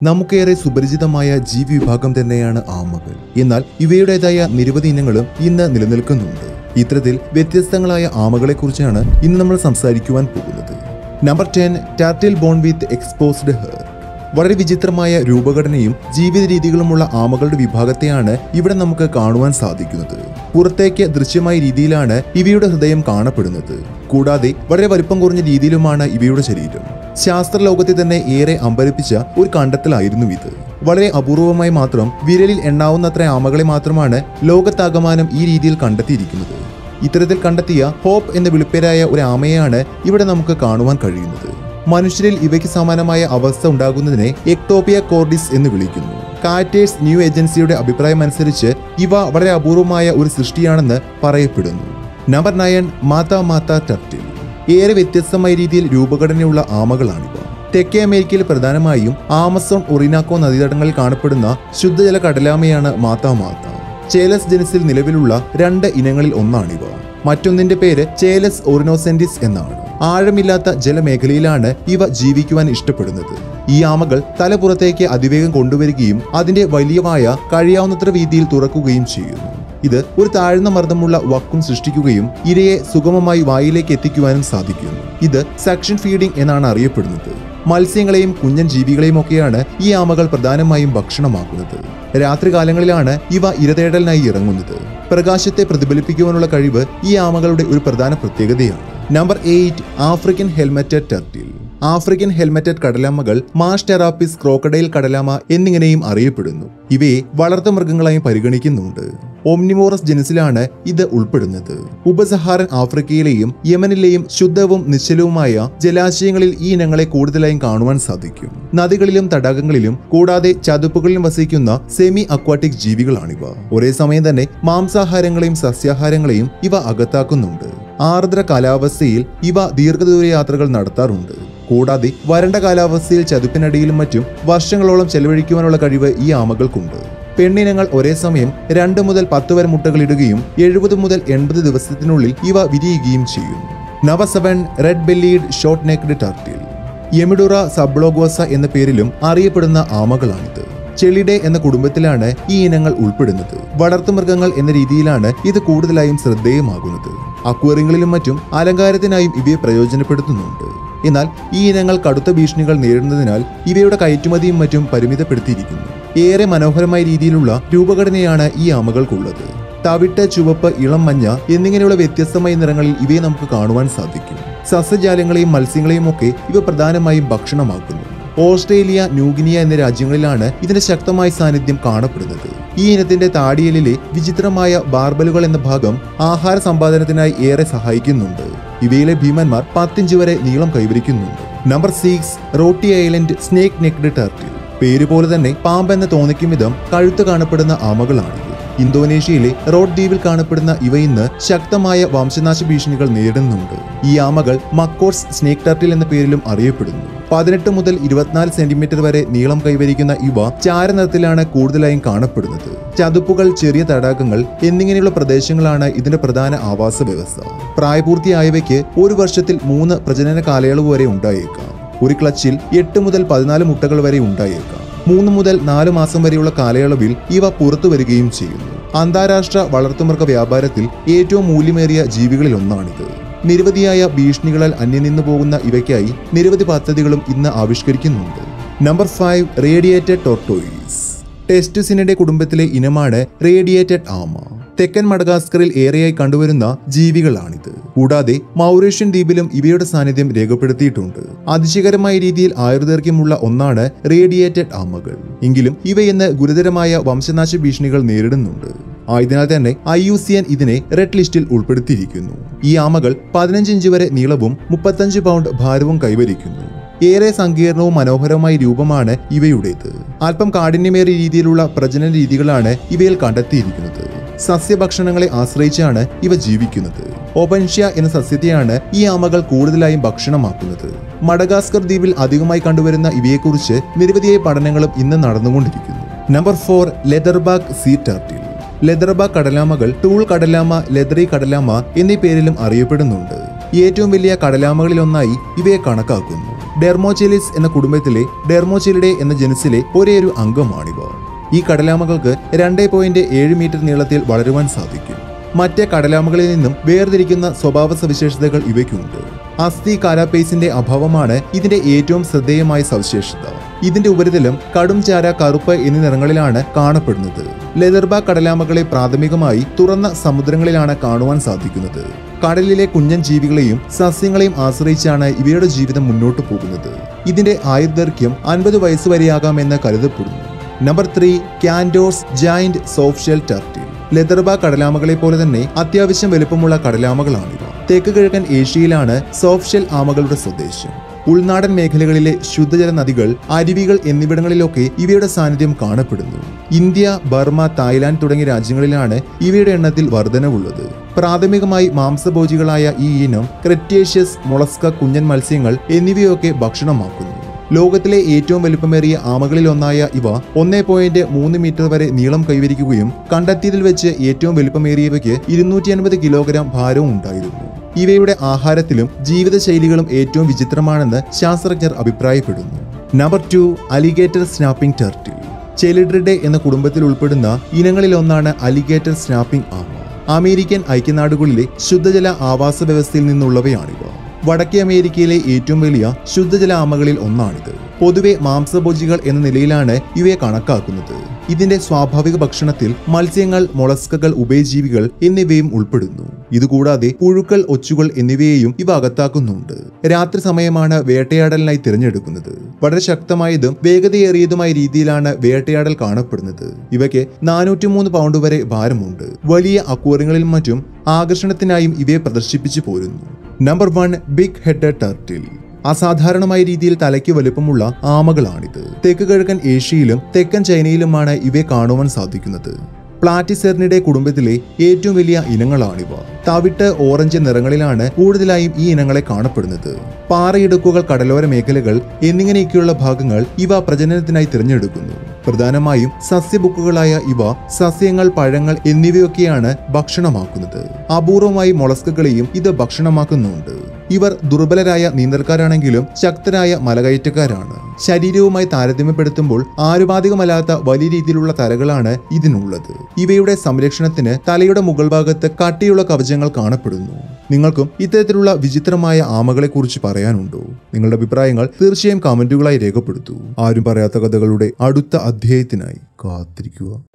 നമുക്കേറെ സുപരിചിതമായ ജീവിവിഭാഗം തന്നെയാണ് ആമകൾ എന്നാൽ ഇവയുടേതായ നിരവധി ഇനങ്ങളും ഇന്ന് നിലനിൽക്കുന്നുണ്ട് ഇത്തരത്തിൽ വ്യത്യസ്തങ്ങളായ ആമകളെക്കുറിച്ചാണ് ഇന്ന് നമ്മൾ സംസാരിക്കുവാൻ പോകുന്നത് number ten turtle born with exposed hair വളരെ വിചിത്രമായ രൂപഘടനയും ജീവിത രീതികളുമുള്ള ആമകളുടെ വിഭാഗത്തെയാണ് ഇവിടെ നമുക്ക് കാണുവാൻ സാധിക്കുന്നത് പുറത്തേക്ക് ദൃശ്യമായ രീതിയിലാണ് ഇവയുടെ ഹൃദയം കാണപ്പെടുന്നത് കൂടാതെ വളരെ വലിപ്പം കുറഞ്ഞ രീതിയിലുമാണ് ഇവയുടെ ശരീരം ശാസ്ത്രലോകത്തെ തന്നെ ഏറെ അമ്പരപ്പിച്ച ഒരു കണ്ടെത്തലായിരുന്നു ഇത് വളരെ അപൂർവമായി മാത്രം വിരലിൽ എണ്ണാവുന്നത്ര ആമകളെ മാത്രമാണ് ലോകത്താകമാനം ഈ രീതിയിൽ കണ്ടെത്തിയിരിക്കുന്നത് ഇത്തരത്തിൽ കണ്ടെത്തിയ ഹോപ്പ് എന്ന വിളിപ്പേരായ ഒരു ആമയെയാണ് ഇവിടെ നമുക്ക് കാണുവാൻ കഴിയുന്നത് മനുഷ്യരിൽ ഇവയ്ക്ക് സമാനമായ അവസ്ഥ ഉണ്ടാകുന്നതിനെ എക്ടോപ്പിയ കോർഡിസ് എന്ന് വിളിക്കുന്നു കാറ്റേഴ്സ് ന്യൂ ഏജൻസിയുടെ അഭിപ്രായം അനുസരിച്ച് ഇവ വളരെ അപൂർവമായ ഒരു സൃഷ്ടിയാണെന്ന് പറയപ്പെടുന്നു number nine mata mata turtle ഏറെ വ്യത്യസ്തമായ രീതിയിൽ രൂപഘടനയുള്ള ആമകളാണിവ തെക്കേ അമേരിക്കയിൽ പ്രധാനമായും ആമസോൺ ഒറിനാക്കോ നദീതടങ്ങളിൽ കാണപ്പെടുന്ന ശുദ്ധജല കടലാമയാണ് മാതാ മാത ചേലസ് ജനസിൽ നിലവിലുള്ള രണ്ട് ഇനങ്ങളിൽ ഒന്നാണിവ മറ്റൊന്നിന്റെ പേര് ചേലസ് ഒറിനോസെന്റിസ് എന്നാണ് ആഴമില്ലാത്ത ജലമേഖലയിലാണ് ഇവ ജീവിക്കുവാൻ ഇഷ്ടപ്പെടുന്നത് ഈ ആമകൾ തല പുറത്തേക്ക് അതിവേഗം കൊണ്ടുവരികയും അതിന്റെ വലിയവായ കഴിയാവുന്നത്ര വീതിയിൽ തുറക്കുകയും ചെയ്യുന്നു ഇത് ഒരു താഴ്ന്ന മർദ്ദമുള്ള വക്കും സൃഷ്ടിക്കുകയും ഇരയെ സുഗമമായി വായിലേക്ക് എത്തിക്കുവാനും സാധിക്കുന്നു ഇത് സക്ഷൻ ഫീഡിംഗ് എന്നാണ് അറിയപ്പെടുന്നത് മത്സ്യങ്ങളെയും കുഞ്ഞൻ ജീവികളെയും ഒക്കെയാണ് ഈ ആമകൾ പ്രധാനമായും ഭക്ഷണമാക്കുന്നത് രാത്രികാലങ്ങളിലാണ് ഇവ ഇരതേടലിനായി ഇറങ്ങുന്നത് പ്രകാശത്തെ പ്രതിഫലിപ്പിക്കുവാനുള്ള കഴിവ് ഈ ആമകളുടെ ഒരു പ്രധാന പ്രത്യേകതയാണ് number eight African helmeted turtle African helmeted കടലാമകൾ മാഷ് ടെറാപ്പിസ് ക്രോക്കഡൈൽ കടലാമ എന്നിങ്ങനെയും അറിയപ്പെടുന്നു ഇവയെ വളർത്തുമൃഗങ്ങളായും പരിഗണിക്കുന്നുണ്ട് ഒംനിമോറസ് ജനസിലാണ് ഇത് ഉൾപ്പെടുന്നത് ഉപസഹാരൻ ആഫ്രിക്കയിലെയും യമനിലെയും ശുദ്ധവും നിശ്ചലവുമായ ജലാശയങ്ങളിൽ ഈ ഇനങ്ങളെ കൂടുതലായും കാണുവാൻ സാധിക്കും നദികളിലും തടാകങ്ങളിലും കൂടാതെ ചതുപ്പുകളിലും വസിക്കുന്ന സെമി അക്വാട്ടിക് ജീവികളാണിവ ഒരേ സമയം തന്നെ മാംസാഹാരങ്ങളെയും സസ്യാഹാരങ്ങളെയും ഇവ അകത്താക്കുന്നുണ്ട് ആർദ്ര കാലാവസ്ഥയിൽ ഇവ ദീർഘദൂര യാത്രകൾ നടത്താറുണ്ട് കൂടാതെ വരണ്ട കാലാവസ്ഥയിൽ ചതുപ്പിനടിയിലും മറ്റും വർഷങ്ങളോളം ചെലവഴിക്കുവാനുള്ള കഴിവ് ഈ ആമകൾക്കുണ്ട് പെണ്ണിനങ്ങൾ ഒരേ സമയം രണ്ട് മുതൽ പത്ത് വരെ മുട്ടകൾ ഇടുകയും എഴുപത് മുതൽ എൺപത് ദിവസത്തിനുള്ളിൽ ഇവ വിരിയുകയും ചെയ്യും നവ seven red bellied short necked turtle യെമിഡുറ സബ്ലോഗോസ എന്ന പേരിലും അറിയപ്പെടുന്ന ആമകളാണിത് ചെളിഡെ എന്ന കുടുംബത്തിലാണ് ഈ ഇനങ്ങൾ ഉൾപ്പെടുന്നത് വളർത്തുമൃഗങ്ങൾ എന്ന രീതിയിലാണ് ഇത് കൂടുതലായും ശ്രദ്ധേയമാകുന്നത് അക്വേറിയങ്ങളിലും മറ്റും അലങ്കാരത്തിനായും ഇവയെ പ്രയോജനപ്പെടുത്തുന്നുണ്ട് എന്നാൽ ഈ ഇനങ്ങൾ കടുത്ത ഭീഷണികൾ നേരിടുന്നതിനാൽ ഇവയുടെ കയറ്റുമതിയും മറ്റും പരിമിതപ്പെടുത്തിയിരിക്കുന്നു ഏറെ മനോഹരമായ രീതിയിലുള്ള രൂപഘടനയാണ് ഈ ആമകൾക്കുള്ളത് തവിട്ട് ചുവപ്പ് ഇളം മഞ്ഞ എന്നിങ്ങനെയുള്ള വ്യത്യസ്തമായ നിറങ്ങളിൽ ഇവയെ നമുക്ക് കാണുവാൻ സാധിക്കും സസ്യജാലങ്ങളെയും മത്സ്യങ്ങളെയും ഒക്കെ ഇവ പ്രധാനമായും ഭക്ഷണമാക്കുന്നു ഓസ്ട്രേലിയ ന്യൂഗിനിയ എന്ന രാജ്യങ്ങളിലാണ് ഇതിന്റെ ശക്തമായ സാന്നിധ്യം കാണപ്പെടുന്നത് ഈ ഇനത്തിന്റെ താടിയലിലെ വിചിത്രമായ ബാർബലുകൾ എന്ന ഭാഗം ആഹാര സമ്പാദനത്തിനായി ഏറെ സഹായിക്കുന്നുണ്ട് ഇവയിലെ ഭീമന്മാർ പത്തിഞ്ച് വരെ നീളം കൈവരിക്കുന്നുണ്ട് number six Roti Island snake necked turtle പേര് പോലെ തന്നെ പാമ്പ് എന്ന് തോന്നിക്കും വിധം കഴുത്ത് കാണപ്പെടുന്ന ആമകളാണിത് ഇന്തോനേഷ്യയിലെ റോഡ് ദ്വീപിൽ കാണപ്പെടുന്ന ഇവ ഇന്ന് ശക്തമായ വംശനാശ ഭീഷണികൾ നേരിടുന്നുണ്ട് ഈ ആമകൾ മക്കോട്സ് സ്നേക്ക് ടർട്ടിൽ എന്ന പേരിലും അറിയപ്പെടുന്നു പതിനെട്ട് മുതൽ ഇരുപത്തിനാല് സെന്റിമീറ്റർ വരെ നീളം കൈവരിക്കുന്ന ഇവ ചാരനിറത്തിലാണ് കൂടുതലായും കാണപ്പെടുന്നത് ചതുപ്പുകൾ ചെറിയ തടാകങ്ങൾ എന്നിങ്ങനെയുള്ള പ്രദേശങ്ങളാണ് ഇതിന്റെ പ്രധാന ആവാസ വ്യവസ്ഥ പ്രായപൂർത്തിയായവയ്ക്ക് ഒരു വർഷത്തിൽ മൂന്ന് പ്രജനന കാലയളവ് വരെ ഉണ്ടായേക്കാം ഒരു ക്ലച്ചിൽ എട്ട് മുതൽ പതിനാല് മുട്ടകൾ വരെ ഉണ്ടായേക്കാം മൂന്ന് മുതൽ നാല് മാസം വരെയുള്ള കാലയളവിൽ ഇവ പുറത്തു വരികയും ചെയ്യുന്നു അന്താരാഷ്ട്ര വളർത്തുമൃഗ വ്യാപാരത്തിൽ ഏറ്റവും മൂല്യമേറിയ ജീവികളിൽ ഒന്നാണിത് നിരവധിയായ ഭീഷണികളാൽ അന്യം നിന്നു പോകുന്ന ഇവയ്ക്കായി നിരവധി പദ്ധതികളും ഇന്ന് ആവിഷ്കരിക്കുന്നുണ്ട് നമ്പർ ഫൈവ് റേഡിയേറ്റഡ് ടോർട്ടോയിസ് ടെസ്റ്റുസിനിന്റെ കുടുംബത്തിലെ ഇനമാണ് റേഡിയേറ്റഡ് ആമ തെക്കൻ മഡഗാസ്കറിൽ ഏറെയായി കണ്ടുവരുന്ന ജീവികളാണിത് കൂടാതെ മൗറേഷ്യൻ ദ്വീപിലും ഇവയുടെ സാന്നിധ്യം രേഖപ്പെടുത്തിയിട്ടുണ്ട് അതിശയകരമായ രീതിയിൽ ആയുർദൈർഘ്യമുള്ള ഒന്നാണ് റേഡിയേറ്റഡ് ആമകൾ എങ്കിലും ഇവയെന്ന് ഗുരുതരമായ വംശനാശ ഭീഷണികൾ നേരിടുന്നുണ്ട് ആയതിനാൽ തന്നെ ഐ യു സി എൻ ഇതിനെ റെഡ് ലിസ്റ്റിൽ ഉൾപ്പെടുത്തിയിരിക്കുന്നു ഈ ആമകൾ പതിനഞ്ച് ഇഞ്ച് വരെ നീളവും മുപ്പത്തഞ്ച് പൗണ്ട് ഭാരവും കൈവരിക്കുന്നു ഏറെ സങ്കീർണവും മനോഹരമായ രൂപമാണ് ഇവയുടേത് അല്പം കാഠിന്യമേറിയ രീതിയിലുള്ള പ്രജനന രീതികളാണ് ഇവയിൽ കണ്ടെത്തിയിരിക്കുന്നത് സസ്യഭക്ഷണങ്ങളെ ആശ്രയിച്ചാണ് ഇവ ജീവിക്കുന്നത് ഓപൻഷ്യ എന്ന സസ്യത്തെയാണ് ഈ ആമകൾ കൂടുതലായും ഭക്ഷണമാക്കുന്നത് മഡഗാസ്കർ ദ്വീപിൽ അധികമായി കണ്ടുവരുന്ന ഇവയെക്കുറിച്ച് നിരവധിയായ പഠനങ്ങളും ഇന്ന് നടന്നുകൊണ്ടിരിക്കുന്നു number four leatherback sea turtle leatherback കടലാമകൾ ടൂൾ കടലാമ ലെതറി കടലാമ എന്നീ പേരിലും അറിയപ്പെടുന്നുണ്ട് ഏറ്റവും വലിയ കടലാമകളിലൊന്നായി ഇവയെ കണക്കാക്കുന്നു ഡെർമോചെലിസ് എന്ന കുടുംബത്തിലെ ഡെർമോചെലിഡെ എന്ന ജനുസിലെ ഒരേയൊരു അംഗമാണിവ ഈ കടലാമകൾക്ക് രണ്ടേ പോയിന്റ് ഏഴ് മീറ്റർ നീളത്തിൽ വളരുവാൻ സാധിക്കും മറ്റ് കടലാമകളിൽ നിന്നും വേർതിരിക്കുന്ന സ്വഭാവ സവിശേഷതകൾ ഇവയ്ക്കുണ്ട് അസ്ഥി കാരാപേസിന്റെ അഭാവമാണ് ഇതിന്റെ ഏറ്റവും ശ്രദ്ധേയമായ സവിശേഷത ഇതിന്റെ ഉപരിതലം കടും ചാര കറുപ്പ് എന്നീ നിറങ്ങളിലാണ് കാണപ്പെടുന്നത് ലെതർബ കടലാമകളെ പ്രാഥമികമായി തുറന്ന സമുദ്രങ്ങളിലാണ് കാണുവാൻ സാധിക്കുന്നത് കടലിലെ കുഞ്ഞൻ ജീവികളെയും സസ്യങ്ങളെയും ആശ്രയിച്ചാണ് ഇവയുടെ ജീവിതം മുന്നോട്ടു പോകുന്നത് ഇതിന്റെ ആയുർദൈർഘ്യം അൻപത് വയസ്സ് വരെയാകാമെന്ന് കരുതപ്പെടുന്നു number three Cantor's giant soft shell turtle ലെതർബ കടലാമകളെ പോലെ തന്നെ അത്യാവശ്യം വലുപ്പമുള്ള കടലാമകളാണിവ തെക്ക് കിഴക്കൻ ഏഷ്യയിലാണ് സോഫ്റ്റ് ഷെൽ ആമകളുടെ സ്വദേശം ഉൾനാടൻ മേഖലകളിലെ ശുദ്ധജല നദികൾ അരുവികൾ എന്നിവിടങ്ങളിലൊക്കെ ഇവയുടെ സാന്നിധ്യം കാണപ്പെടുന്നു ഇന്ത്യ ബർമ തായ്ലാന്റ് തുടങ്ങിയ രാജ്യങ്ങളിലാണ് ഇവയുടെ എണ്ണത്തിൽ വർധനവുള്ളത് പ്രാഥമികമായി മാംസഭോജികളായ ഈ ഇനം ക്രെറ്റേഷ്യസ് മൊളസ്ക കുഞ്ഞൻ മത്സ്യങ്ങൾ എന്നിവയൊക്കെ ഭക്ഷണമാക്കുന്നു ലോകത്തിലെ ഏറ്റവും വലുപ്പമേറിയ ആമകളിലൊന്നായ ഇവ ഒന്നേ പോയിന്റ് മൂന്ന് മീറ്റർ വരെ നീളം കൈവരിക്കുകയും കണ്ടെത്തിയതിൽ വെച്ച് ഏറ്റവും വലുപ്പമേറിയവയ്ക്ക് ഇരുന്നൂറ്റി അൻപത് കിലോഗ്രാം ഭാരവും ഉണ്ടായിരുന്നു ഇവയുടെ ആഹാരത്തിലും ജീവിതശൈലികളും ഏറ്റവും വിചിത്രമാണെന്ന് ശാസ്ത്രജ്ഞർ അഭിപ്രായപ്പെടുന്നു number two alligator snapping turtle ചെലിഡ്രിഡെ എന്ന കുടുംബത്തിൽ ഉൾപ്പെടുന്ന ഇനങ്ങളിലൊന്നാണ് അലിഗേറ്റർ സ്നാപ്പിംഗ് ആമ അമേരിക്കൻ ഐക്യനാടുകളിലെ ശുദ്ധജല ആവാസ വ്യവസ്ഥയിൽ നിന്നുള്ളവയാണിവ വടക്കേ അമേരിക്കയിലെ ഏറ്റവും വലിയ ശുദ്ധജല ആമകളിൽ ഒന്നാണിത് പൊതുവെ മാംസഭോജികൾ എന്ന നിലയിലാണ് ഇവയെ കണക്കാക്കുന്നത് ഇതിന്റെ സ്വാഭാവിക ഭക്ഷണത്തിൽ മത്സ്യങ്ങൾ മൊളസ്കകൾ ഉഭയജീവികൾ എന്നിവയും ഉൾപ്പെടുന്നു ഇതുകൂടാതെ പുഴുക്കൾ ഒച്ചുകൾ എന്നിവയെയും ഇവ അകത്താക്കുന്നുണ്ട് രാത്രി സമയമാണ് വേട്ടയാടലിനായി തിരഞ്ഞെടുക്കുന്നത് വളരെ ശക്തമായതും വേഗതയേറിയതുമായ രീതിയിലാണ് വേട്ടയാടൽ കാണപ്പെടുന്നത് ഇവയ്ക്ക് നാനൂറ്റി മൂന്ന് പൗണ്ട് വരെ ഭാരമുണ്ട് വലിയ അക്വേറിയങ്ങളിലും മറ്റും ആകർഷണത്തിനായും ഇവയെ പ്രദർശിപ്പിച്ചു പോരുന്നു number one big head turtle അസാധാരണമായ രീതിയിൽ തലയ്ക്ക് വലുപ്പമുള്ള ആമകളാണിത് തെക്ക് കിഴക്കൻ ഏഷ്യയിലും തെക്കൻ ചൈനയിലുമാണ് ഇവയെ കാണുവാൻ സാധിക്കുന്നത് പ്ലാറ്റിസെർണിയുടെ കുടുംബത്തിലെ ഏറ്റവും വലിയ ഇനങ്ങളാണിവ തവിട്ട് ഓറഞ്ച് നിറങ്ങളിലാണ് കൂടുതലായും ഈ ഇനങ്ങളെ കാണപ്പെടുന്നത് പാറയിടുക്കുകൾ കടലോര മേഖലകൾ എന്നിങ്ങനെയൊക്കെയുള്ള ഭാഗങ്ങൾ ഇവ പ്രജനനത്തിനായി തിരഞ്ഞെടുക്കുന്നു പ്രധാനമായും സസ്യബുക്കുകളായ ഇവ സസ്യങ്ങൾ പഴങ്ങൾ എന്നിവയൊക്കെയാണ് ഭക്ഷണമാക്കുന്നത് അപൂർവമായി മൊളസ്കുകളെയും ഇത് ഭക്ഷണമാക്കുന്നുണ്ട് ഇവർ ദുർബലരായ നീന്തൽക്കാരാണെങ്കിലും ശക്തരായ മലകയറ്റക്കാരാണ് ശരീരവുമായി താരതമ്യപ്പെടുത്തുമ്പോൾ ആനുപാതികമല്ലാത്ത വലിയ രീതിയിലുള്ള തലകളാണ് ഇതിനുള്ളത് ഇവയുടെ സംരക്ഷണത്തിന് തലയുടെ മുകൾ ഭാഗത്ത് കട്ടിയുള്ള കവചങ്ങൾ കാണപ്പെടുന്നു നിങ്ങൾക്കും ഇത്തരത്തിലുള്ള വിചിത്രമായ ആമകളെ കുറിച്ച് പറയാനുണ്ടോ നിങ്ങളുടെ അഭിപ്രായങ്ങൾ തീർച്ചയായും കമന്റുകളായി രേഖപ്പെടുത്തൂ ആരും പറയാത്ത കഥകളുടെ അടുത്ത അധ്യായത്തിനായി കാത്തിരിക്കുക